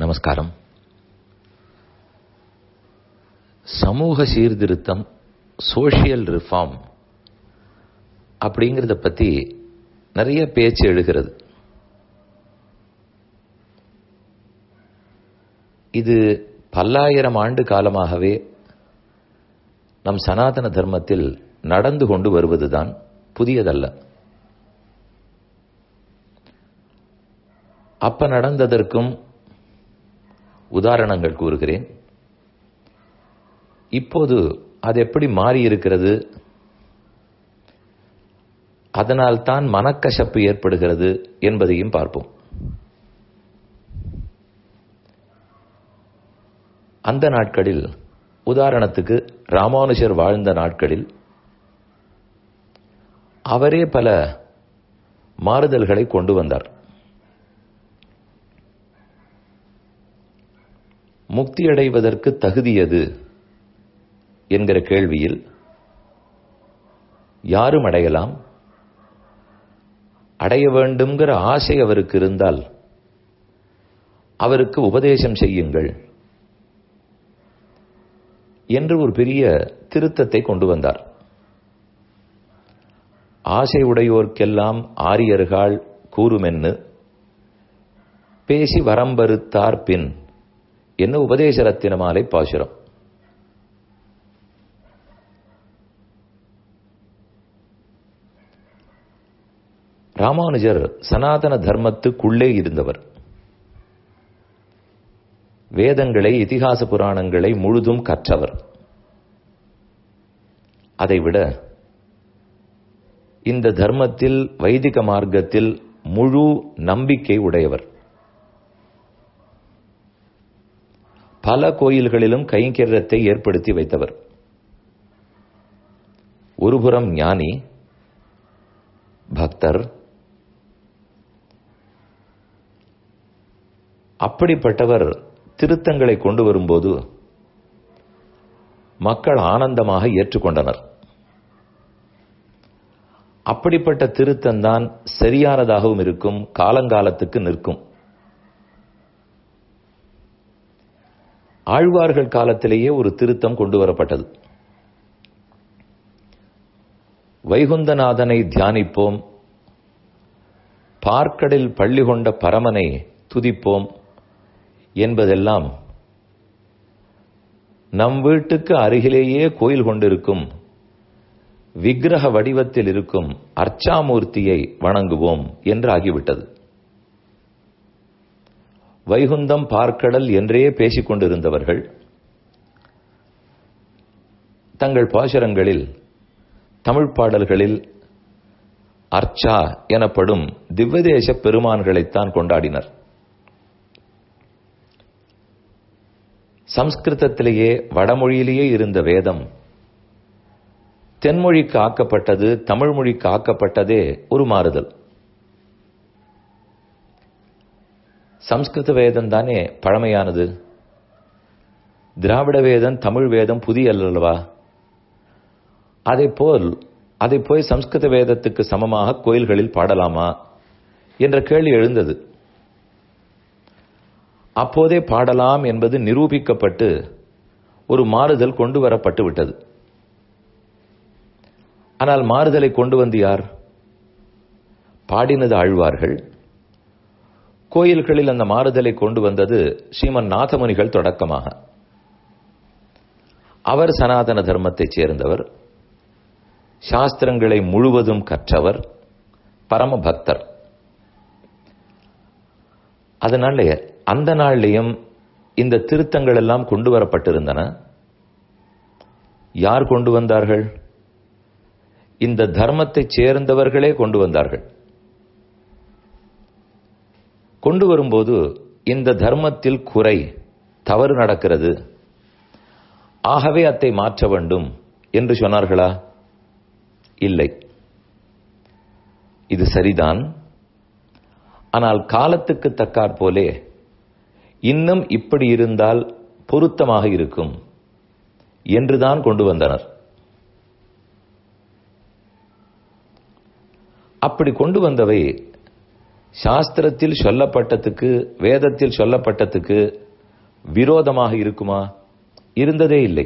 நமஸ்காரம் சமூக சீர்திருத்தம் சோஷியல் ரிஃபார்ம் அப்படிங்கிறத பற்றி நிறைய பேச்சு எழுகிறது இது பல்லாயிரம் ஆண்டு காலமாகவே நம் சனாதன தர்மத்தில் நடந்து கொண்டு வருவதுதான் புதியதல்ல அப்ப நடந்ததற்கும் உதாரணங்கள் கூறுகிறேன் இப்போது அது எப்படி மாறி இருக்கிறது அதனால் தான் மனக்கசப்பு ஏற்படுகிறது என்பதையும் பார்ப்போம் அந்த நாட்களில் உதாரணத்துக்கு ராமானுஜர் வாழ்ந்த நாட்களில் அவரே பல மாறுதல்களை கொண்டு வந்தார் முக்தி அடைவதற்கு தகுதியது என்கிற கேள்வியில் யாரும் அடையலாம் அடைய வேண்டும்ங்கிற ஆசை அவருக்கு இருந்தால் அவருக்கு உபதேசம் செய்யுங்கள் என்று ஒரு பெரிய திருத்தத்தை கொண்டு வந்தார் ஆசை உடையோர்க்கெல்லாம் ஆரியர்கள் கூறுமென்னு பேசி வரம்பருத்தார் பின் என்ன உபதேச ரத்தினமாலை பாசுரம் ராமானுஜர் சனாதன தர்மத்துக்குள்ளே இருந்தவர் வேதங்களை இதிகாச புராணங்களை முழுதும் கற்றவர் அதைவிட இந்த தர்மத்தில் வைதிக மார்க்கத்தில் முழு நம்பிக்கை உடையவர் பல கோயில்களிலும் கைங்கரியத்தை ஏற்படுத்தி வைத்தவர் ஒருபுறம் ஞானி பக்தர் அப்படிப்பட்டவர் திருத்தங்களை கொண்டு வரும்போது மக்கள் ஆனந்தமாக ஏற்றுக்கொண்டனர் அப்படிப்பட்ட திருத்தந்தான் சரியானதாகவும் இருக்கும் காலங்காலத்துக்கு நிற்கும் ஆழ்வார்கள் காலத்திலேயே ஒரு திருத்தம் கொண்டு வரப்பட்டது வைகுந்தநாதனை தியானிப்போம் பார்க்கடில் பள்ளி கொண்ட பரமனை துதிப்போம் என்பதெல்லாம் நம் வீட்டுக்கு அருகிலேயே கோயில் கொண்டிருக்கும் விக்கிரக வடிவத்தில் இருக்கும் அர்ச்சாமூர்த்தியை வணங்குவோம் என்று ஆகிவிட்டது வைகுந்தம் பார்க்கடல் என்றே பேசிக் கொண்டிருந்தவர்கள் தங்கள் பாசுரங்களில் தமிழ் பாடல்களில் அர்ச்சா எனப்படும் திவ்வதேச பெருமான்களைத்தான் கொண்டாடினர் சம்ஸ்கிருதத்திலேயே வடமொழியிலேயே இருந்த வேதம் தென்மொழிக்கு ஆக்கப்பட்டது தமிழ் மொழிக்கு ஆக்கப்பட்டதே ஒரு மாறுதல் சம்ஸ்கிருத வேதம் தானே பழமையானது திராவிட வேதம் தமிழ் வேதம் புதிய அல்லவா அதை போல் அதை போய் சம்ஸ்கிருத வேதத்துக்கு சமமாக கோயில்களில் பாடலாமா என்ற கேள்வி எழுந்தது அப்போதே பாடலாம் என்பது நிரூபிக்கப்பட்டு ஒரு மாறுதல் கொண்டு வரப்பட்டு விட்டது ஆனால் மாறுதலை கொண்டு வந்து யார் பாடினது ஆழ்வார்கள் கோயில்களில் அந்த மாறுதலை கொண்டு வந்தது ஸ்ரீமன் நாதமுனிகள் தொடக்கமாக அவர் சனாதன தர்மத்தைச் சேர்ந்தவர் சாஸ்திரங்களை முழுவதும் கற்றவர் பரம பக்தர் அதனால அந்த நாள்லையும் இந்த திருத்தங்கள் எல்லாம் கொண்டு வரப்பட்டிருந்தன யார் கொண்டு வந்தார்கள் இந்த தர்மத்தைச் சேர்ந்தவர்களே கொண்டு வந்தார்கள் கொண்டு வரும்போது இந்த தர்மத்தில் குறை தவறு நடக்கிறது ஆகவே அத்தை மாற்ற வேண்டும் என்று சொன்னார்களா இல்லை இது சரிதான் ஆனால் காலத்துக்கு தக்காற் போலே இன்னும் இப்படி இருந்தால் பொருத்தமாக இருக்கும் என்றுதான் கொண்டு வந்தனர் அப்படி கொண்டு வந்தவை சாஸ்திரத்தில் சொல்லப்பட்டதுக்கு வேதத்தில் சொல்லப்பட்டதுக்கு விரோதமாக இருக்குமா இருந்ததே இல்லை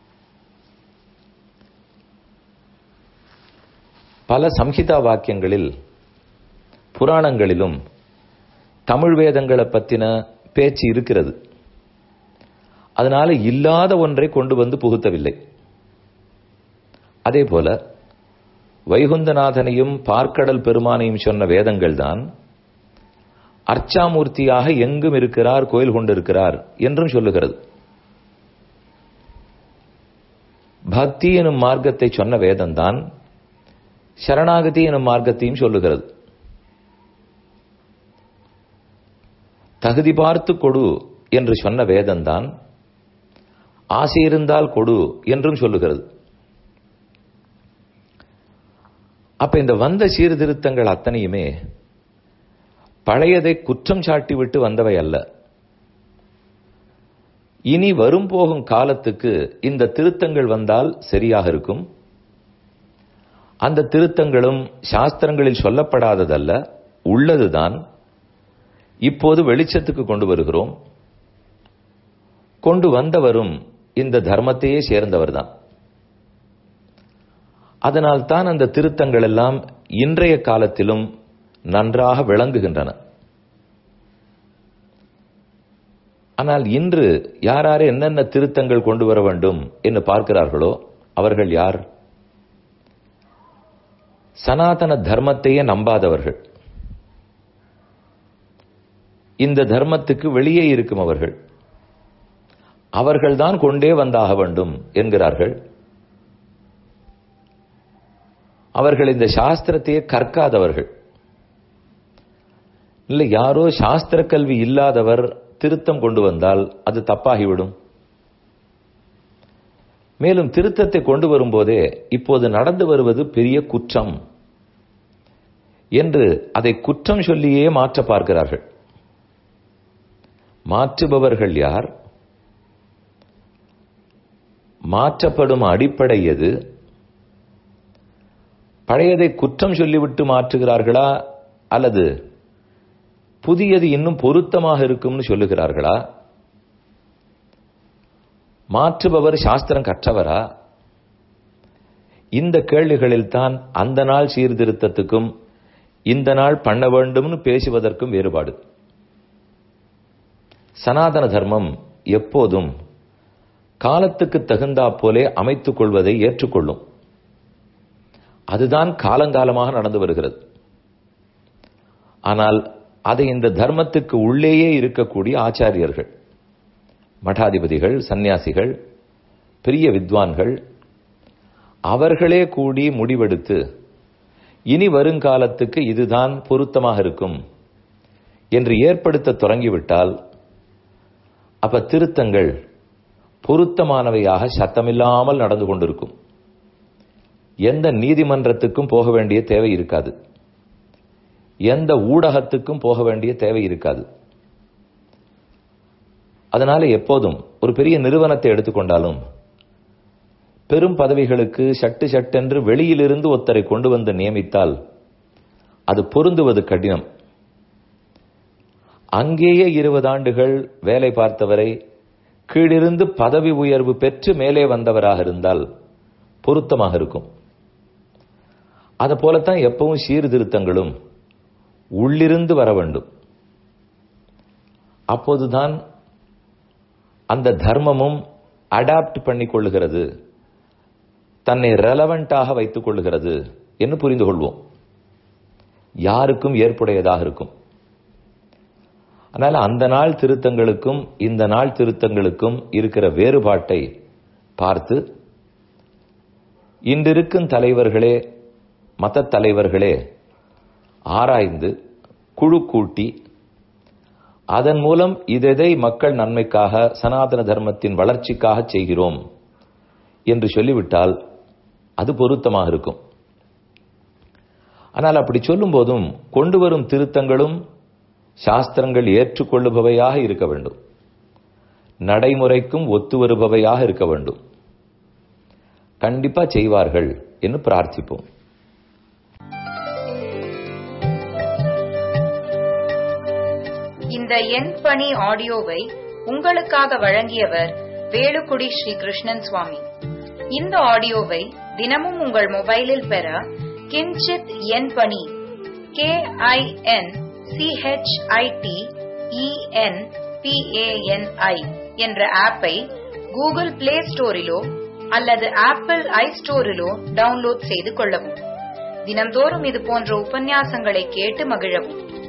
பல சம்ஹிதா வாக்கியங்களில் புராணங்களிலும் தமிழ் வேதங்களை பத்தின பேச்சு இருக்கிறது அதனால இல்லாத ஒன்றை கொண்டு வந்து புகுத்தவில்லை அதே போல வைகுந்தநாதனையும் பார்க்கடல் பெருமானையும் சொன்ன வேதங்கள் தான் அர்ச்சாமூர்த்தியாக எங்கும் இருக்கிறார் கோயில் கொண்டிருக்கிறார் என்றும் சொல்லுகிறது பக்தி எனும் மார்க்கத்தை சொன்ன வேதம்தான் சரணாகதி எனும் மார்க்கத்தையும் சொல்லுகிறது தகுதி பார்த்து கொடு என்று சொன்ன வேதம்தான் ஆசை இருந்தால் கொடு என்றும் சொல்லுகிறது அப்ப இந்த வந்த சீர்திருத்தங்கள் அத்தனையுமே பழையதை குற்றம் சாட்டி விட்டு வந்தவை அல்ல இனி வரும் போகும் காலத்துக்கு இந்த திருத்தங்கள் வந்தால் சரியாக இருக்கும் அந்த திருத்தங்களும் சாஸ்திரங்களில் சொல்லப்படாததல்ல உள்ளதுதான் இப்போது வெளிச்சத்துக்கு கொண்டு வருகிறோம் கொண்டு வந்தவரும் இந்த தர்மத்தையே சேர்ந்தவர்தான் அதனால் தான் அந்த திருத்தங்கள் எல்லாம் இன்றைய காலத்திலும் நன்றாக விளங்குகின்றன ஆனால் இன்று யாராரு என்னென்ன திருத்தங்கள் கொண்டு வர வேண்டும் என்று பார்க்கிறார்களோ அவர்கள் யார் சனாதன தர்மத்தையே நம்பாதவர்கள் இந்த தர்மத்துக்கு வெளியே இருக்கும் அவர்கள் அவர்கள்தான் கொண்டே வந்தாக வேண்டும் என்கிறார்கள் அவர்கள் இந்த சாஸ்திரத்தையே கற்காதவர்கள் இல்லை யாரோ சாஸ்திர கல்வி இல்லாதவர் திருத்தம் கொண்டு வந்தால் அது தப்பாகிவிடும் மேலும் திருத்தத்தை கொண்டு வரும்போதே இப்போது நடந்து வருவது பெரிய குற்றம் என்று அதை குற்றம் சொல்லியே மாற்ற பார்க்கிறார்கள் மாற்றுபவர்கள் யார் மாற்றப்படும் அடிப்படை எது பழையதை குற்றம் சொல்லிவிட்டு மாற்றுகிறார்களா அல்லது புதியது இன்னும் பொருத்தமாக இருக்கும்னு சொல்லுகிறார்களா மாற்றுபவர் சாஸ்திரம் கற்றவரா இந்த கேள்விகளில் தான் அந்த நாள் சீர்திருத்தத்துக்கும் இந்த நாள் பண்ண வேண்டும்னு பேசுவதற்கும் வேறுபாடு சனாதன தர்மம் எப்போதும் காலத்துக்கு தகுந்தா போலே அமைத்துக் கொள்வதை ஏற்றுக்கொள்ளும் அதுதான் காலங்காலமாக நடந்து வருகிறது ஆனால் அதை இந்த தர்மத்துக்கு உள்ளேயே இருக்கக்கூடிய ஆச்சாரியர்கள் மடாதிபதிகள் சந்நியாசிகள் பெரிய வித்வான்கள் அவர்களே கூடி முடிவெடுத்து இனி வருங்காலத்துக்கு இதுதான் பொருத்தமாக இருக்கும் என்று ஏற்படுத்த தொடங்கிவிட்டால் அப்ப திருத்தங்கள் பொருத்தமானவையாக சத்தமில்லாமல் நடந்து கொண்டிருக்கும் எந்த நீதிமன்றத்துக்கும் போக வேண்டிய தேவை இருக்காது எந்த ஊடகத்துக்கும் போக வேண்டிய தேவை இருக்காது அதனால எப்போதும் ஒரு பெரிய நிறுவனத்தை எடுத்துக்கொண்டாலும் பெரும் பதவிகளுக்கு சட்டு சட்டென்று வெளியிலிருந்து ஒருத்தரை கொண்டு வந்து நியமித்தால் அது பொருந்துவது கடினம் அங்கேயே இருபது ஆண்டுகள் வேலை பார்த்தவரை கீழிருந்து பதவி உயர்வு பெற்று மேலே வந்தவராக இருந்தால் பொருத்தமாக இருக்கும் அது போலத்தான் எப்பவும் சீர்திருத்தங்களும் உள்ளிருந்து வர வேண்டும் அப்போதுதான் அந்த தர்மமும் அடாப்ட் பண்ணி கொள்ளுகிறது தன்னை ரெலவெண்டாக வைத்துக் கொள்ளுகிறது என்று புரிந்து கொள்வோம் யாருக்கும் ஏற்புடையதாக இருக்கும் அதனால அந்த நாள் திருத்தங்களுக்கும் இந்த நாள் திருத்தங்களுக்கும் இருக்கிற வேறுபாட்டை பார்த்து இன்றிருக்கும் தலைவர்களே மத தலைவர்களே ஆராய்ந்து குழு கூட்டி அதன் மூலம் இதெதை மக்கள் நன்மைக்காக சனாதன தர்மத்தின் வளர்ச்சிக்காக செய்கிறோம் என்று சொல்லிவிட்டால் அது பொருத்தமாக இருக்கும் ஆனால் அப்படி சொல்லும் போதும் கொண்டு வரும் திருத்தங்களும் சாஸ்திரங்கள் ஏற்றுக்கொள்ளுபவையாக இருக்க வேண்டும் நடைமுறைக்கும் ஒத்து வருபவையாக இருக்க வேண்டும் கண்டிப்பா செய்வார்கள் என்று பிரார்த்திப்போம் இந்த எண் பணி ஆடியோவை உங்களுக்காக வழங்கியவர் வேலுக்குடி ஸ்ரீ கிருஷ்ணன் சுவாமி இந்த ஆடியோவை தினமும் உங்கள் மொபைலில் பெற கிஞ்சித் எண் பணி கே ஐ என் சிஹெச்ஐடி இஎன் பிஏஎன்ஐ என்ற ஆப்பை கூகுள் பிளே ஸ்டோரிலோ அல்லது ஆப்பிள் ஐ ஸ்டோரிலோ டவுன்லோட் செய்து கொள்ளவும் தினம்தோறும் இது போன்ற உபன்யாசங்களை கேட்டு மகிழவும்